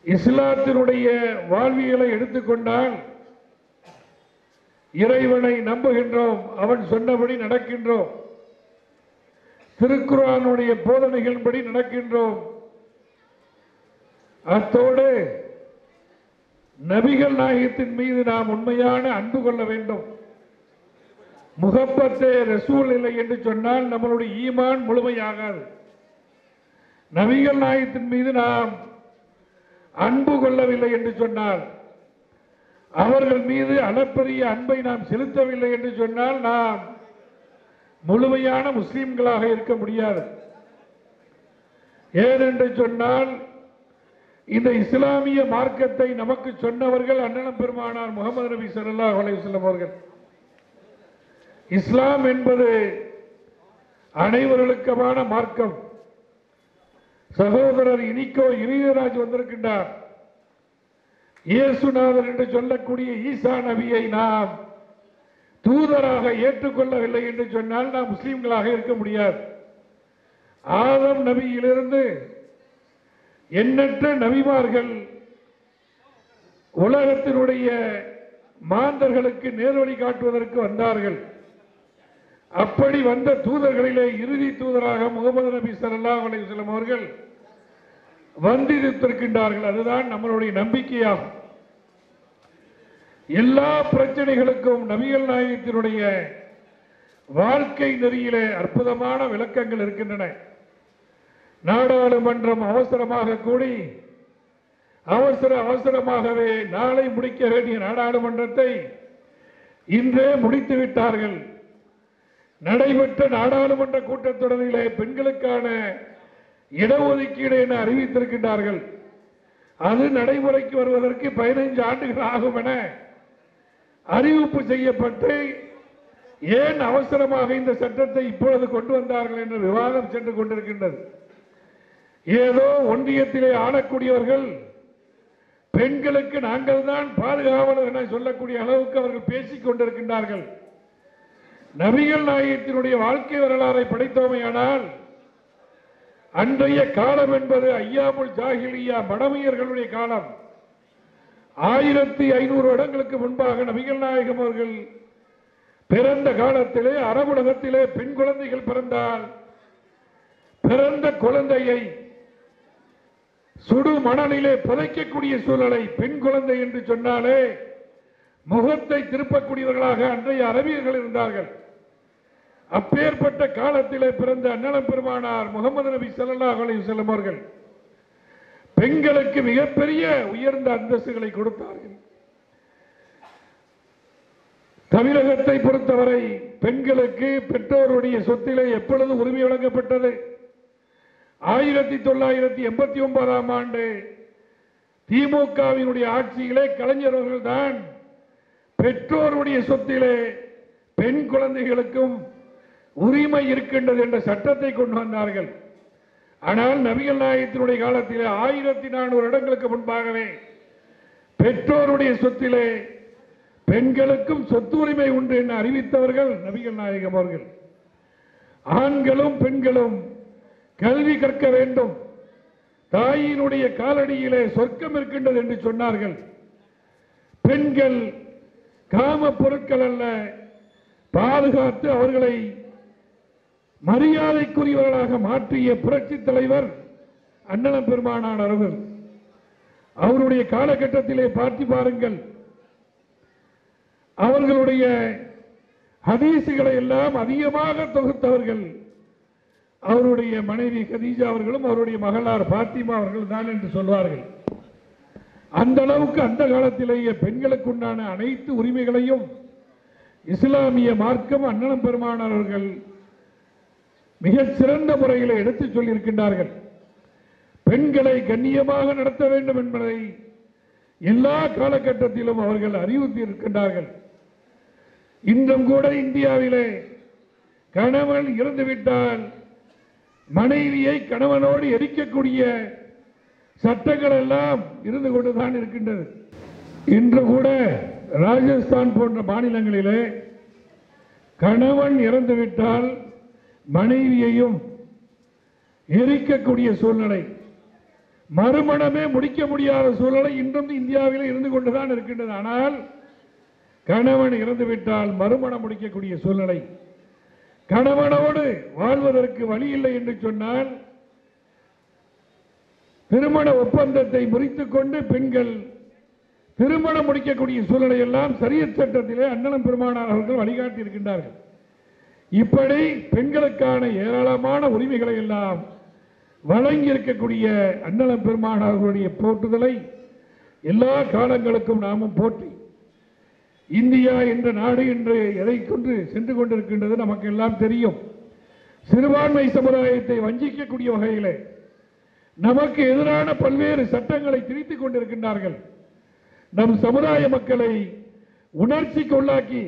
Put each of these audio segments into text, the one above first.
இஸ்லாத்தினுடைய வாழ்வியலை எடுத்துக்கொண்டால் இறைவனை நம்புகின்றோம் அவன் சொன்னபடி நடக்கின்றோம் திருக்குறானுடைய போதனைகளின்படி நடக்கின்றோம் அத்தோடு நபிகள் நாயகத்தின் மீது நாம் உண்மையான அன்பு கொள்ள வேண்டும் முகப்பத்தே ரசூல் இல்லை என்று சொன்னால் நம்மளுடைய ஈமான் முழுமையாகாது நபிகள் நாயகத்தின் மீது நாம் அன்பு கொள்ளவில்லை என்று சொன்னால் அவர்கள் மீது அளப்பரிய அன்பை நாம் செலுத்தவில்லை என்று சொன்னால் நாம் முழுமையான முஸ்லிம்களாக இருக்க முடியாது ஏனென்று சொன்னால் இந்த இஸ்லாமிய மார்க்கத்தை நமக்கு சொன்னவர்கள் அண்ணனம் பெருமானார் முகமது நபி ஸல்லல்லாஹு அலைஹி வஸல்லம் அவர்கள் இஸ்லாம் என்பது அனைவர்களுக்குமான மார்க்கம் சகோதரர் இனிக்கோ இனியராஜ் வந்திருக்கின்றார் இயேசுநாதர் என்று சொல்லக்கூடிய ஈசா நபியை நாம் தூதராக ஏற்றுக்கொள்ளவில்லை என்று சொன்னால் நாம் முஸ்லிம்களாக இருக்க முடியாது ஆதம் நபியிலிருந்து எண்ணற்ற நபிமார்கள் உலகத்தினுடைய மாந்தர்களுக்கு நேர்வழி காட்டுவதற்கு வந்தார்கள் அப்படி வந்த தூதர்களிலே இறுதி தூதராக முகமது நபி ஸல்லல்லாஹு அலைஹி வஸல்லம் அவர்கள் வந்திருத்திருக்கின்றார்கள் அதுதான் நம்மளுடைய நம்பிக்கையாகும் எல்லா பிரச்சனைகளுக்கும் நபிகள் நாயகத்தினுடைய வாழ்க்கை நெறியிலே அற்புதமான விளக்கங்கள் இருக்கின்றன நாடாளுமன்றம் அவசரமாக கூடி அவசர அவசரமாகவே நாளை முடிக்க வேண்டிய நாடாளுமன்றத்தை இன்றே முடித்து விட்டார்கள் நடைபெற்ற நாடாளுமன்ற கூட்டத்தொடரிலே பெண்களுக்கான இடஒதுக்கீடு என அறிவித்திருக்கின்றார்கள் அது நடைமுறைக்கு வருவதற்கு பதினைந்து ஆண்டுகள் ஆகும் என அறிவிப்பு செய்யப்பட்டு ஏன் அவசரமாக இந்த சட்டத்தை இப்பொழுது கொண்டு வந்தார்கள் என்ற விவாதம் சென்று கொண்டிருக்கின்றது ஏதோ ஒன்றியத்திலே ஆளக்கூடியவர்கள் பெண்களுக்கு நாங்கள் தான் பாதுகாவலர் என சொல்லக்கூடிய அளவுக்கு அவர்கள் பேசிக் கொண்டிருக்கின்றார்கள் நபிகள் நாயகத்தினுடைய வாழ்க்கை வரலாறை படைத்தோமையானால் அன்றைய காலம் என்பது ஐயாமுல் ஜாகிலியா மடமையர்களுடைய காலம் ஆயிரத்தி ஐநூறு வருடங்களுக்கு முன்பாக நபிகள் நாயகம் அவர்கள் பிறந்த காலத்திலே அரபுலகத்திலே பெண் குழந்தைகள் பிறந்தால் பிறந்த குழந்தையை சுடு மணலிலே புதைக்கக்கூடிய சூழலை பெண் குழந்தை என்று சொன்னாலே முகத்தை திருப்பக்கூடியவர்களாக அன்றைய அரபியர்கள் இருந்தார்கள் அப்பேற்பட்ட காலத்திலே பிறந்த அண்ணலம் பெருமானார் முகமது நபி ஸல்லல்லாஹு அலைஹி வஸல்லம் அவர்கள் பெண்களுக்கு மிகப்பெரிய உயர்ந்த அந்தஸ்துகளை கொடுத்தார்கள் தமிழகத்தை பொறுத்தவரை பெண்களுக்கு பெற்றோருடைய சொத்திலே எப்பொழுது உரிமை வழங்கப்பட்டது ஆயிரத்தி தொள்ளாயிரத்தி எண்பத்தி ஒன்பதாம் ஆண்டு திமுகவினுடைய ஆட்சியிலே கலைஞர் அவர்கள் தான் பெற்றோருடைய சொத்திலே பெண் குழந்தைகளுக்கும் உரிமை இருக்கின்றது என்ற சட்டத்தை கொண்டு வந்தார்கள் ஆனால் நபிகள் நாயகத்தினுடைய காலத்திலே ஆயிரத்தி நானூறு இடங்களுக்கு முன்பாகவே பெற்றோருடைய சொத்திலே பெண்களுக்கும் சொத்து உரிமை உண்டு என அறிவித்தவர்கள் நபிகள் நாயகம் அவர்கள் ஆண்களும் பெண்களும் கல்வி கற்க வேண்டும் தாயினுடைய காலடியிலே சொர்க்கம் இருக்கின்றது என்று சொன்னார்கள் பெண்கள் காம பொருட்கள் அல்ல பாதுகாத்து அவர்களை மரியாதைக்குரியவர்களாக மாற்றிய புரட்சி தலைவர் அண்ணலம் பெருமானார் அவர்கள் அவருடைய காலகட்டத்திலே பார்த்து பாருங்கள் அவர்களுடைய ஹதீசுகளை எல்லாம் அதிகமாக தொகுத்தவர்கள் அவருடைய மனைவி கதீஜா அவர்களும் அவருடைய மகளார் பாத்திமா அவர்கள் தான் என்று சொல்வார்கள் அந்த அளவுக்கு அந்த காலத்திலேயே பெண்களுக்கு உண்டான அனைத்து உரிமைகளையும் இஸ்லாமிய மார்க்கம் அண்ணலம் பெருமானார் அவர்கள் மிகச் சிறந்த முறையில் எடுத்துச் சொல்லியிருக்கின்றார்கள் பெண்களை கண்ணியமாக நடத்த வேண்டும் என்பதை எல்லா காலகட்டத்திலும் அவர்கள் அறிவுறுத்தி இருக்கின்றார்கள் இன்றும் கூட இந்தியாவிலே கணவன் இறந்துவிட்டால் மனைவியை கணவனோடு எரிக்கக்கூடிய சட்டங்கள் எல்லாம் இருந்து கொண்டுதான் இருக்கின்றது இன்று கூட ராஜஸ்தான் போன்ற மாநிலங்களிலே கணவன் இறந்துவிட்டால் மனைவியையும் எரிக்கக்கூடிய சூழ்நிலை மறுமணமே முடிக்க முடியாத சூழ்நிலை இன்றும் இந்தியாவில் இருந்து கொண்டுதான் இருக்கின்றது ஆனால் கணவன் இறந்துவிட்டால் மறுமணம் முடிக்கக்கூடிய சூழ்நிலை கணவனோடு வாழ்வதற்கு வழி இல்லை என்று சொன்னால் திருமண ஒப்பந்தத்தை முறித்துக் கொண்டு பெண்கள் திருமணம் முடிக்கக்கூடிய சூழ்நிலை எல்லாம் சரியத் சட்டத்திலே அண்ணலம் பெருமானார் அவர்கள் வழிகாட்டி இருக்கின்றார்கள் இப்படி பெண்களுக்கான ஏராளமான உரிமைகளை எல்லாம் வழங்கி இருக்கக்கூடிய அண்ணலம் பெருமானார் அவர்களுடைய போற்றுதலை எல்லா காலங்களுக்கும் நாமும் போற்றி இந்தியா என்ற நாடு என்று எதை கொண்டு சென்று கொண்டிருக்கின்றது நமக்கு எல்லாம் தெரியும் சிறுபான்மை சமுதாயத்தை வஞ்சிக்கக்கூடிய வகையிலே நமக்கு எதிரான பல்வேறு சட்டங்களை திரித்துக் கொண்டிருக்கின்றார்கள் நம் சமுதாய மக்களை உணர்ச்சிக்கு உள்ளாக்கி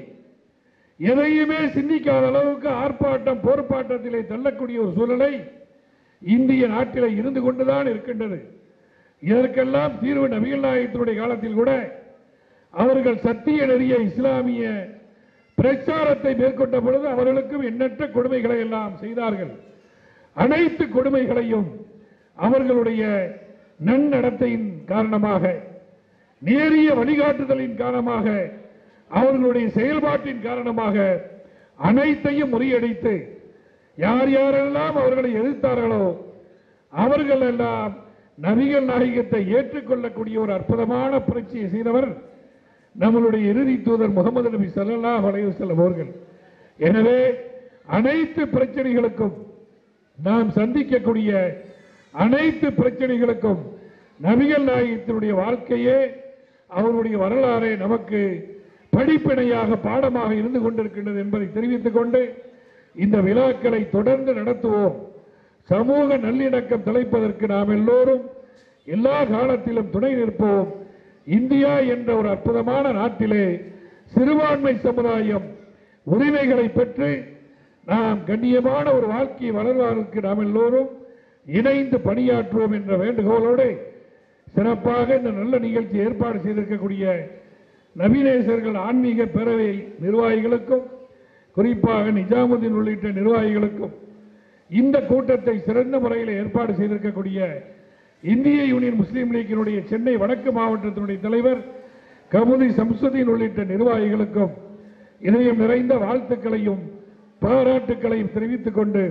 எதையுமே சிந்திக்காத அளவுக்கு ஆர்ப்பாட்டம் போர்ப்பாட்டத்திலே தள்ளக்கூடிய ஒரு சூழலை இந்திய நாட்டிலே இருந்து கொண்டுதான் இருக்கின்றது இதற்கெல்லாம் தீர்வு நபிகள் நாயகத்தினுடைய காலத்தில் கூட அவர்கள் சத்திய நெறிய இஸ்லாமிய பிரச்சாரத்தை மேற்கொண்ட பொழுது அவர்களுக்கும் எண்ணற்ற கொடுமைகளை எல்லாம் செய்தார்கள் அனைத்து கொடுமைகளையும் அவர்களுடைய நன்னடத்தையின் காரணமாக நேரிய வழிகாட்டுதலின் காரணமாக அவர்களுடைய செயல்பாட்டின் காரணமாக அனைத்தையும் முறியடித்து யார் யாரெல்லாம் அவர்களை எதிர்த்தார்களோ அவர்கள் எல்லாம் நபிகள் நாயகத்தை ஏற்றுக்கொள்ளக்கூடிய ஒரு அற்புதமான புரட்சியை செய்தவர் நம்மளுடைய இறுதி தூதர் முகமது நபி ஸல்லல்லாஹு அலைஹி வஸல்லம் அவர்கள் எனவே அனைத்து பிரச்சனைகளுக்கும் நாம் சந்திக்கக்கூடிய அனைத்து பிரச்சனைகளுக்கும் நபிகள் நாயகத்தினுடைய வாழ்க்கையே அவருடைய வரலாறே நமக்கு படிப்பினையாக பாடமாக இருந்து கொண்டிருக்கின்றது என்பதை தெரிவித்துக் கொண்டு இந்த விழாக்களை தொடர்ந்து நடத்துவோம் சமூக நல்லிணக்கம் தலைப்பதற்கு நாம் எல்லோரும் எல்லா காலத்திலும் துணை நிற்போம் இந்தியா என்ற ஒரு அற்புதமான நாட்டிலே சிறுபான்மை சமுதாயம் உரிமைகளை பெற்று நாம் கண்ணியமான ஒரு வாழ்க்கையை வளர்வதற்கு நாம் எல்லோரும் இணைந்து பணியாற்றுவோம் என்ற வேண்டுகோளோடு சிறப்பாக இந்த நல்ல நிகழ்ச்சி ஏற்பாடு செய்திருக்கக்கூடிய நவீனேசர்கள் ஆன்மீக பேரவை நிர்வாகிகளுக்கும் குறிப்பாக நிஜாமுதீன் உள்ளிட்ட நிர்வாகிகளுக்கும் இந்த கூட்டத்தை சிறந்த முறையில் ஏற்பாடு செய்திருக்கக்கூடிய இந்திய யூனியன் முஸ்லீம் லீக்கினுடைய சென்னை வடக்கு மாவட்டத்தினுடைய தலைவர் கமுதி சம்சுதீன் உள்ளிட்ட நிர்வாகிகளுக்கும் இதயம் நிறைந்த வாழ்த்துக்களையும் பாராட்டுக்களையும் தெரிவித்துக் கொண்டு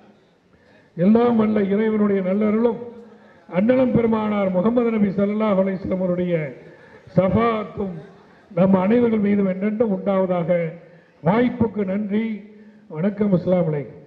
எல்லாம் வல்ல இறைவனுடைய நல்லருளும் அண்ணலம் பெருமானார் முகமது நபி ஸல்லல்லாஹு அலைஹி வஸல்லம் அவருடைய சஃபாத்தும் நம் அனைவர்கள் மீதும் என்றென்றும் உண்டாவதாக வாய்ப்புக்கு நன்றி வணக்கம் அஸ்ஸலாமு அலைக்கும்